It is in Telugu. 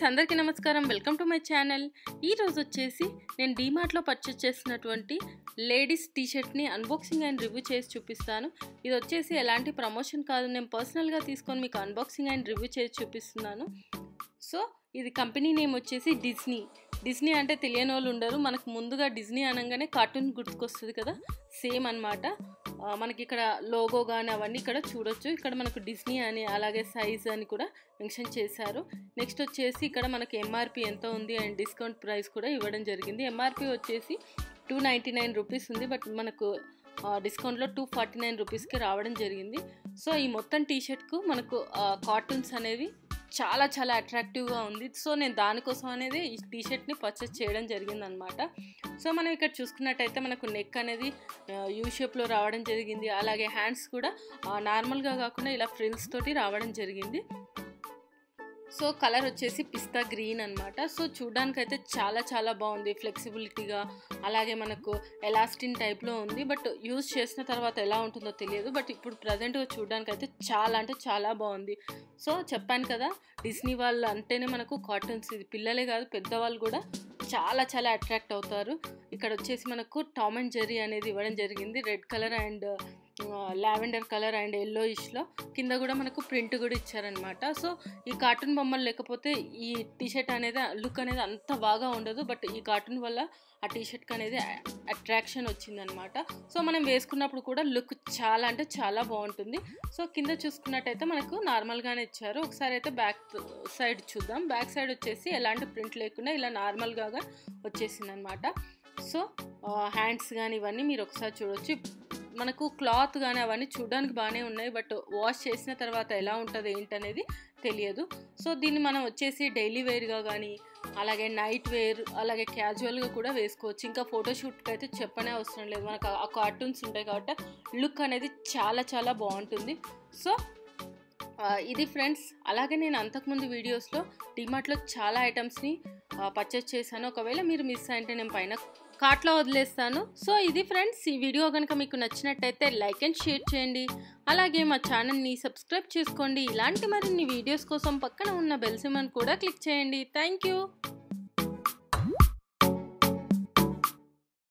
అందరికీ నమస్కారం వెల్కమ్ టు మై ఛానల్ ఈరోజు వచ్చేసి నేను డీమార్ట్లో పర్చేస్ చేసినటువంటి లేడీస్ టీషర్ట్ని అన్బాక్సింగ్ అండ్ రివ్యూ చేసి చూపిస్తాను ఇది వచ్చేసి ఎలాంటి ప్రమోషన్ కాదు నేను పర్సనల్గా తీసుకొని మీకు అన్బాక్సింగ్ అండ్ రివ్యూ చేసి చూపిస్తున్నాను సో ఇది కంపెనీ నేమ్ వచ్చేసి డిజ్నీ డిజ్నీ అంటే తెలియని వాళ్ళు ఉండరు మనకు ముందుగా డిజ్నీ అనగానే కార్టూన్ గుర్తుకొస్తుంది కదా సేమ్ అనమాట మనకి ఇక్కడ లోగో కానీ అవన్నీ ఇక్కడ చూడొచ్చు ఇక్కడ మనకు డిజ్నీ అని అలాగే సైజ్ అని కూడా మెన్షన్ చేశారు నెక్స్ట్ వచ్చేసి ఇక్కడ మనకి ఎంఆర్పి ఎంత ఉంది అండ్ డిస్కౌంట్ ప్రైస్ కూడా ఇవ్వడం జరిగింది ఎంఆర్పి వచ్చేసి టూ నైంటీ నైన్ రూపీస్ ఉంది బట్ మనకు డిస్కౌంట్లో టూ ఫార్టీ నైన్ రూపీస్కి రావడం జరిగింది సో ఈ మొత్తం టీషర్ట్కు మనకు కార్టూన్స్ అనేవి చాలా చాలా అట్రాక్టివ్గా ఉంది సో నేను దానికోసం అనేది ఈ టీషర్ట్ని పర్చేస్ చేయడం జరిగింది అనమాట సో మనం ఇక్కడ చూసుకున్నట్టయితే మనకు నెక్ అనేది యూ షేప్లో రావడం జరిగింది అలాగే హ్యాండ్స్ కూడా నార్మల్గా కాకుండా ఇలా ఫ్రిల్స్ తోటి రావడం జరిగింది సో కలర్ వచ్చేసి పిస్తా గ్రీన్ అనమాట సో చూడడానికి అయితే చాలా చాలా బాగుంది ఫ్లెక్సిబిలిటీగా అలాగే మనకు ఎలాస్టిన్ టైప్లో ఉంది బట్ యూజ్ చేసిన తర్వాత ఎలా ఉంటుందో తెలియదు బట్ ఇప్పుడు ప్రజెంట్గా చూడడానికి అయితే చాలా అంటే చాలా బాగుంది సో చెప్పాను కదా డిస్నీ వాళ్ళు అంటేనే మనకు కార్టూన్స్ ఇది పిల్లలే కాదు పెద్దవాళ్ళు కూడా చాలా చాలా అట్రాక్ట్ అవుతారు ఇక్కడ వచ్చేసి మనకు టామ్ అండ్ జెర్రీ అనేది ఇవ్వడం జరిగింది red colour and lavender colour and yellow ఇష్లో కింద కూడా మనకు ప్రింట్ కూడా ఇచ్చారనమాట సో ఈ కార్టూన్ బొమ్మలు లేకపోతే ఈ టీషర్ట్ అనేది లుక్ అనేది అంత బాగా ఉండదు బట్ ఈ కార్టూన్ వల్ల ఆ టీషర్ట్కి అనేది అట్రాక్షన్ వచ్చిందనమాట సో మనం వేసుకున్నప్పుడు కూడా లుక్ చాలా అంటే చాలా బాగుంటుంది సో కింద చూసుకున్నట్టయితే మనకు నార్మల్గానే ఇచ్చారు ఒకసారి అయితే బ్యాక్ సైడ్ చూద్దాం బ్యాక్ సైడ్ వచ్చేసి ఎలాంటి ప్రింట్ లేకుండా ఇలా నార్మల్గా వచ్చేసింది అనమాట సో హ్యాండ్స్ కానీ ఇవన్నీ మీరు ఒకసారి చూడొచ్చు మనకు క్లాత్ కానీ అవన్నీ చూడడానికి బాగానే ఉన్నాయి బట్ వాష్ చేసిన తర్వాత ఎలా ఉంటుంది ఏంటనేది తెలియదు సో దీన్ని మనం వచ్చేసి డైలీ వేర్గా కానీ అలాగే నైట్ వేర్ అలాగే క్యాజువల్గా కూడా వేసుకోవచ్చు ఇంకా ఫోటోషూట్కి అయితే చెప్పనే అవసరం లేదు మనకు ఆ కార్టూన్స్ ఉంటాయి కాబట్టి లుక్ అనేది చాలా చాలా బాగుంటుంది సో ఇది ఫ్రెండ్స్ అలాగే నేను అంతకుముందు వీడియోస్లో డిమార్ట్లో చాలా ఐటమ్స్ని పర్చేస్ చేశాను ఒకవేళ మీరు మిస్ అయింటే నేను పైన కార్ట్లో వదిలేస్తాను సో ఇది ఫ్రెండ్స్ ఈ వీడియో కనుక మీకు నచ్చినట్టయితే లైక్ అండ్ షేర్ చేయండి అలాగే మా ఛానల్ని సబ్స్క్రైబ్ చేసుకోండి ఇలాంటి మరిన్ని వీడియోస్ కోసం పక్కన ఉన్న బెల్ సిమన్ కూడా క్లిక్ చేయండి థ్యాంక్ యూ